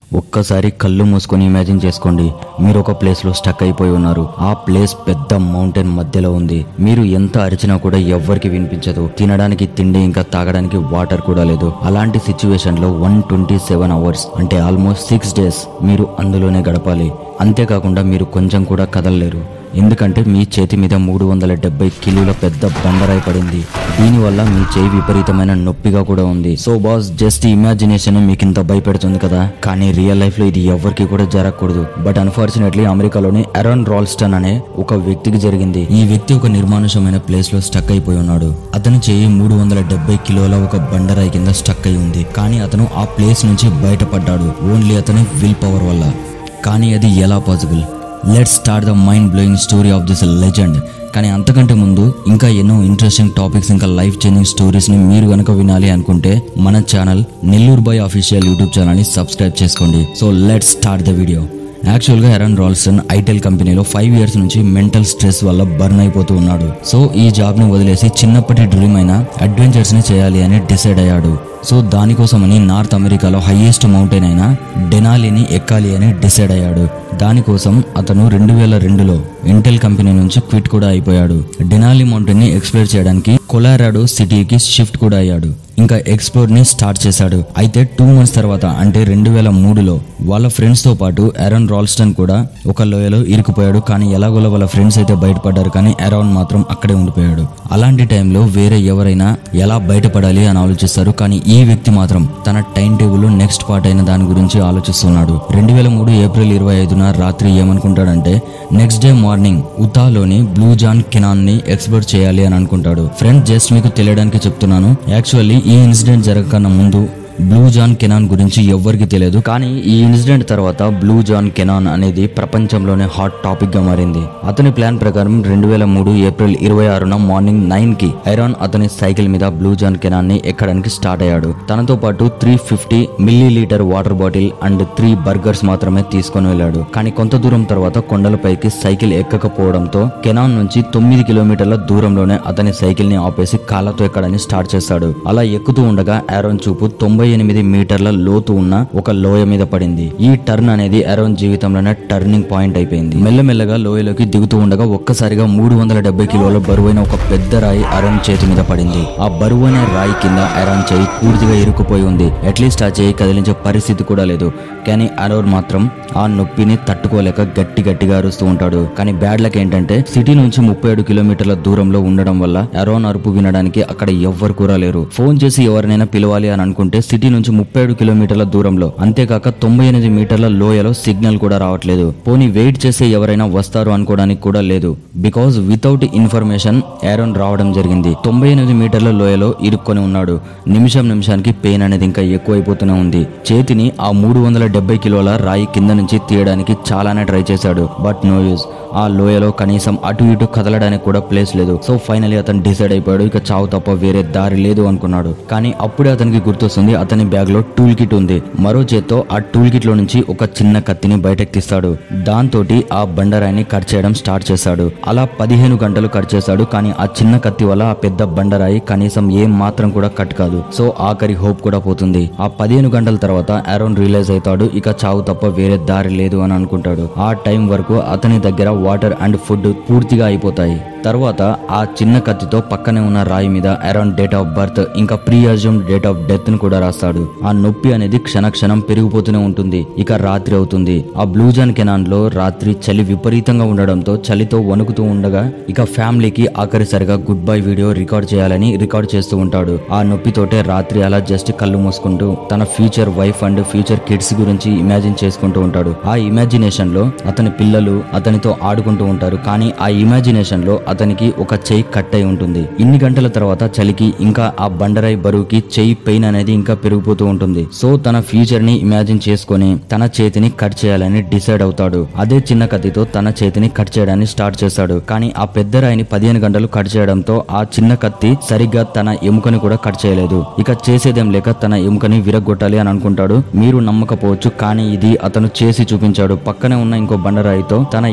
ఒక్కసారి కళ్ళు మూసుకొని ఇమాజిన్ చేసుకోండి మీరు ఒక ప్లేస్ లో స్టక్ అయిపోయి ఉన్నారు ఆ ప్లేస్ పెద్ద మౌంటైన్ మధ్యలో ఉంది మీరు ఎంత అరిచినా కూడా ఎవ్వరికి వినిపించదు తినడానికి తిండి ఇంకా తాగడానికి వాటర్ కూడా లేదు అలాంటి సిచ్యువేషన్ లో వన్ ట్వంటీ సెవెన్ అవర్స్ అంటే ఆల్మోస్ట్ సిక్స్ డేస్ మీరు అందులోనే గడపాలి అంతేకాకుండా మీరు కొంచెం కూడా కదలలేరు ఎందుకంటే మీ చేతి మీద మూడు వందల డెబ్బై కిలోల పెద్ద బండరాయి పడింది దీనివల్ల మీ చేయి విపరీతమైన నొప్పిగా కూడా ఉంది సో బాస్ జస్ట్ ఇమాజినేషన్ మీకు ఇంత భయపెడుతుంది కదా కానీ రియల్ లైఫ్ లో ఇది ఎవరికి కూడా జరగకూడదు బట్ అన్ఫార్చునేట్లీ అమెరికాలోని అరాన్ రాల్స్టన్ అనే ఒక వ్యక్తికి జరిగింది ఈ వ్యక్తి ఒక నిర్మానుషమైన ప్లేస్ లో స్టక్ అయిపోయి ఉన్నాడు అతని చేయి మూడు వందల డెబ్బై కిలోల ఒక బండరాయి కింద స్టక్ అయి ఉంది కానీ అతను ఆ ప్లేస్ నుంచి బయటపడ్డాడు ఓన్లీ అతని విల్ పవర్ వల్ల కానీ అది ఎలా possible let start the mind blowing story of this legend కానీ అంతకంటే ముందు ఇంకా ఎన్నో ఇంట్రెస్టింగ్ టాపిక్స్ ఇంకా లైఫ్ చేంజింగ్ స్టోరీస్ని మీరు కనుక వినాలి అనుకుంటే మన channel Nellore boy official YouTube ఛానల్ని సబ్స్క్రైబ్ చేసుకోండి so let start the video యాక్చువల్గా ఎరన్ రాల్సన్ ఐటెల్ కంపెనీలో ఫైవ్ ఇయర్స్ నుంచి మెంటల్ స్ట్రెస్ వల్ల బర్న్ అయిపోతూ ఉన్నాడు సో ఈ జాబ్ని వదిలేసి చిన్నప్పటి డ్రీమ్ అయిన అడ్వెంచర్స్ని చేయాలి అని డిసైడ్ అయ్యాడు సో దానికోసమని నార్త్ అమెరికాలో హైయెస్ట్ మౌంటైన్ అయిన డెనాలిని ఎక్కాలి అని డిసైడ్ అయ్యాడు దానికోసం అతను రెండు వేల రెండులో ఇంటెల్ కంపెనీ నుంచి క్విట్ కూడా అయిపోయాడు డెనాలి మౌంటైన్ ని ఎక్స్ప్లోర్ చేయడానికి కొలారాడో సిటీకి షిఫ్ట్ కూడా అయ్యాడు ఇంకా ఎక్స్ప్లోర్ ని స్టార్ట్ చేశాడు అయితే టూ మంత్స్ తర్వాత అంటే రెండు వేల మూడులో వాళ్ళ ఫ్రెండ్స్ తో పాటు అరాన్ రాల్స్టన్ కూడా ఒక లోయలో ఇరుకుపోయాడు కానీ ఎలాగోలా వాళ్ళ ఫ్రెండ్స్ అయితే బయటపడ్డారు కానీ అరాన్ మాత్రం అక్కడే ఉండిపోయాడు అలాంటి టైంలో వేరే ఎవరైనా ఎలా బయటపడాలి అని ఆలోచిస్తారు కానీ ఈ వ్యక్తి మాత్రం తన టైం టేబుల్ నెక్స్ట్ పార్ట్ అయిన దాని గురించి ఆలోచిస్తున్నాడు రెండు వేల మూడు ఏప్రిల్ ఇరవై ఐదున రాత్రి ఏమనుకుంటాడంటే నెక్స్ట్ డే మార్నింగ్ ఉతాలోని బ్లూ జాన్ కెనాన్ ని ఎక్స్ప్లోర్ చేయాలి అని అనుకుంటాడు ఫ్రెండ్ జస్ట్ మీకు తెలియడానికి చెప్తున్నాను యాక్చువల్లీ ఈ ఇన్సిడెంట్ జరగకన్నా ముందు బ్లూ జాన్ కెనాన్ గురించి ఎవ్వరికి తెలియదు కానీ ఈ ఇన్సిడెంట్ తర్వాత బ్లూ జాన్ కెనాన్ అనేది ప్రపంచంలోనే హాట్ టాపిక్ గా మారింది అతని ప్లాన్ ప్రకారం రెండు వేల మూడు ఏప్రిల్ ఇరవై ఆరున మార్నింగ్ నైన్ కి ఐరాన్ అతని సైకిల్ మీద బ్లూ జాన్ కెనాన్ ని ఎక్కడానికి స్టార్ట్ అయ్యాడు తనతో పాటు three fifty millilitre water bottle and three burgers మాత్రమే తీసుకొని వెళ్ళాడు కానీ కొంత దూరం తర్వాత కొండలపైకి సైకిల్ ఎక్కకపోవడంతో కెనాన్ నుంచి తొమ్మిది కిలోమీటర్ల దూరంలోనే అతని సైకిల్ ని ఆపేసి కాళ్ళతో ఎక్కడాన్ని స్టార్ట్ చేశాడు అలా ఎక్కుతూ ఉండగా ఆరోన్ చూపు తొంభై ఎనిమిది మీటర్ల లోతు ఉన్న ఒక లోయ మీద పడింది ఈ టర్న్ అనేది ఆరోన్ జీవితంలోనే టర్నింగ్ పాయింట్ అయిపోయింది మెల్లమెల్లగా లోయలోకి దిగుతూ ఉండగా ఒక్కసారిగా మూడు వందల డెబ్బై కిలోల బరువైన ఒక పెద్ద రాయి అరోన్ చేతి మీద పడింది ఆ బరువైన రాయి కింద అరాన్ చేయి పూర్తిగా ఇరుక్కుపోయి ఉంది అట్లీస్ట్ ఆ చేయి కదిలించే పరిస్థితి కూడా లేదు కానీ అరోన్ మాత్రం ఆ నొప్పిని తట్టుకోలేక గట్టి గట్టిగా అరుస్తూ ఉంటాడు కానీ బ్యాడ్ లక్ ఏంటంటే సిటీ నుంచి ముప్పై ఏడు కిలోమీటర్ల దూరంలో ఉండడం వల్ల అరోన్ అరుపు వినడానికి అక్కడ ఎవ్వరు కూడా లేరు ఫోన్ చేసి ఎవరినైనా పిలవాలి అని అనుకుంటే సిటీ నుంచి ముప్పై ఏడు కిలోమీటర్ల దూరంలో అంతేకాక తొంభై ఎనిమిది మీటర్ల లోయలో సిగ్నల్ కూడా రావట్లేదు పోనీ వెయిట్ చేసే ఎవరైనా వస్తారు అనుకోవడానికి కూడా లేదు బికాజ్ వితౌట్ ఇన్ఫర్మేషన్ ఏరోన్ రావడం జరిగింది తొంభై ఎనిమిది మీటర్ల లోయలో ఇరుక్కొని ఉన్నాడు నిమిషం నిమిషానికి పెయిన్ అనేది ఇంకా ఎక్కువైపోతూనే ఉంది చేతిని ఆ మూడు వందల డెబ్బై కిలోల రాయి కింద నుంచి తీయడానికి చాలానే ట్రై చేశాడు బట్ నో యూజ్ ఆ లోయలో కనీసం అటు ఇటు కదలడానికి కూడా ప్లేస్ లేదు సో ఫైనలీ అతను డిసైడ్ అయిపోయాడు ఇక చావు తప్ప వేరే దారి లేదు అనుకున్నాడు కానీ అప్పుడే అతనికి గుర్తొస్తుంది అతని బ్యాగ్ లో టూల్ కిట్ ఉంది మరో చేత్తో ఆ టూల్ కిట్ లో నుంచి ఒక చిన్న కత్తిని బయటకు తీస్తాడు దాంతో ఆ బండరాయిని కట్ చేయడం స్టార్ట్ చేశాడు అలా పదిహేను గంటలు కట్ చేశాడు కానీ ఆ చిన్న కత్తి వల్ల ఆ పెద్ద బండరాయి కనీసం ఏం మాత్రం కూడా కట్ కాదు సో ఆఖరి హోప్ కూడా పోతుంది ఆ పదిహేను గంటల తర్వాత ఆరోన్ రియలైజ్ అవుతాడు ఇక చావు తప్ప వేరే దారి లేదు అని అనుకుంటాడు ఆ టైం వరకు అతని దగ్గర వాటర్ అండ్ ఫుడ్ పూర్తిగా అయిపోతాయి తర్వాత ఆ చిన్న కత్తితో పక్కనే ఉన్న రాయి మీద అరౌండ్ డేట్ ఆఫ్ బర్త్ ఇంకా presume date of death ని కూడా రాస్తాడు ఆ నొప్పి అనేది క్షణ క్షణం పెరిగిపోతూనే ఉంటుంది ఇక రాత్రి అవుతుంది ఆ బ్లూజాన్ కెనాన్ లో రాత్రి చలి విపరీతంగా ఉండడంతో చలితో వణుకుతూ ఉండగా ఇక ఫ్యామిలీకి ఆఖరిసరిగా గుడ్ బై వీడియో రికార్డ్ చేయాలని రికార్డ్ చేస్తూ ఉంటాడు ఆ నొప్పితోటే రాత్రి అలా జస్ట్ కళ్ళు మూసుకుంటూ తన future wife and future kids గురించి ఇమాజిన్ చేసుకుంటూ ఉంటాడు ఆ ఇమాజినేషన్ లో అతని పిల్లలు అతనితో ఆడుకుంటూ ఉంటారు కానీ ఆ ఇమాజినేషన్ లో అతనికి ఒక చెయ్యి కట్ అయి ఉంటుంది ఇన్ని గంటల తర్వాత చలికి ఇంకా ఆ బండరాయి బరువుకి చెయ్యి పెయిన్ అనేది ఇంకా పెరిగిపోతూ ఉంటుంది సో తన ఫ్యూచర్ ని ఇమాజిన్ చేసుకొని తన చేతిని కట్ చేయాలని డిసైడ్ అవుతాడు అదే చిన్న కత్తితో తన చేతిని కట్ చేయడాన్ని స్టార్ట్ చేశాడు కానీ ఆ పెద్ద రాయిని పదిహేను గంటలు కట్ చేయడంతో ఆ చిన్న కత్తి సరిగ్గా తన ఎముకని కూడా కట్ చేయలేదు ఇక చేసేదేం లేక తన ఎముకని విరగొట్టాలి అని అనుకుంటాడు మీరు నమ్మకపోవచ్చు కానీ ఇది అతను చేసి చూపించాడు పక్కనే ఉన్న ఇంకో బండరాయితో తన ఎముకని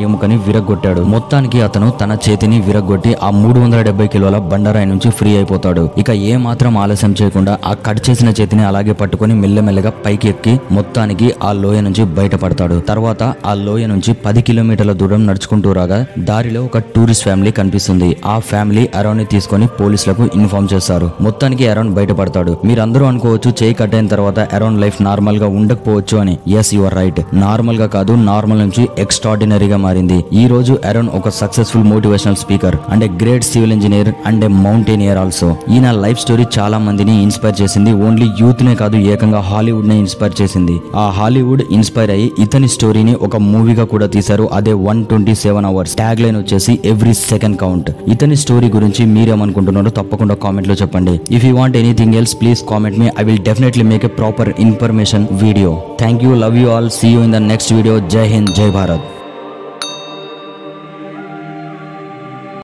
విరగొట్టాడు మొత్తానికి అతను తన చేతిని విరగొట్టి ఆ మూడు వందల డెబ్బై కిలోల బండరాయి నుంచి ఫ్రీ అయిపోతాడు ఇక ఏ మాత్రం ఆలస్యం చేయకుండా ఆ కట్ చేసిన చేతిని అలాగే పట్టుకొని మెల్లమెల్లగా పైకి ఎక్కి మొత్తానికి ఆ లోయ నుంచి బయటపడతాడు తర్వాత ఆ లోయ నుంచి పది కిలోమీటర్ల దూరం నడుచుకుంటూ రాగా దారిలో ఒక టూరిస్ట్ ఫ్యామిలీ కనిపిస్తుంది ఆ ఫ్యామిలీ అరౌండ్ ని తీసుకొని పోలీసులకు ఇన్ఫార్మ్ చేస్తారు మొత్తానికి అరౌండ్ బయటపడతాడు మీరందరూ అనుకోవచ్చు చేయి కట్ అయిన తర్వాత అరౌండ్ లైఫ్ నార్మల్ గా ఉండకపోవచ్చు అని ఎస్ యువర్ రైట్ నార్మల్ గా కాదు నార్మల్ నుంచి ఎక్స్ట్రాడినరీగా మారింది ఈ రోజు అరౌండ్ ఒక successful motivational speaker and a great civil engineer and a mountaineer also ఈయన లైఫ్ స్టోరీ చాలా మందిని ఇన్స్పైర్ చేసింది ఓన్లీ యూత్ నే కాదు ఏకంగా హాలీవుడ్ నే ఇన్స్పైర్ చేసింది ఆ హాలీవుడ్ ఇన్స్పైర్ అయ్యి ఇతని స్టోరీని ఒక మూవీగా కూడా తీశారు అదే one twenty seven hours tagline వచ్చేసి ఎవ్రీ సెకండ్ కౌంట్ ఇతని స్టోరీ గురించి మీరేమనుకుంటున్నారో తప్పకుండా కామెంట్ లో చెప్పండి if you want anything else please comment me I will definitely make a proper information video thank you love you all see you in the next video జై హింద్ జై భారత్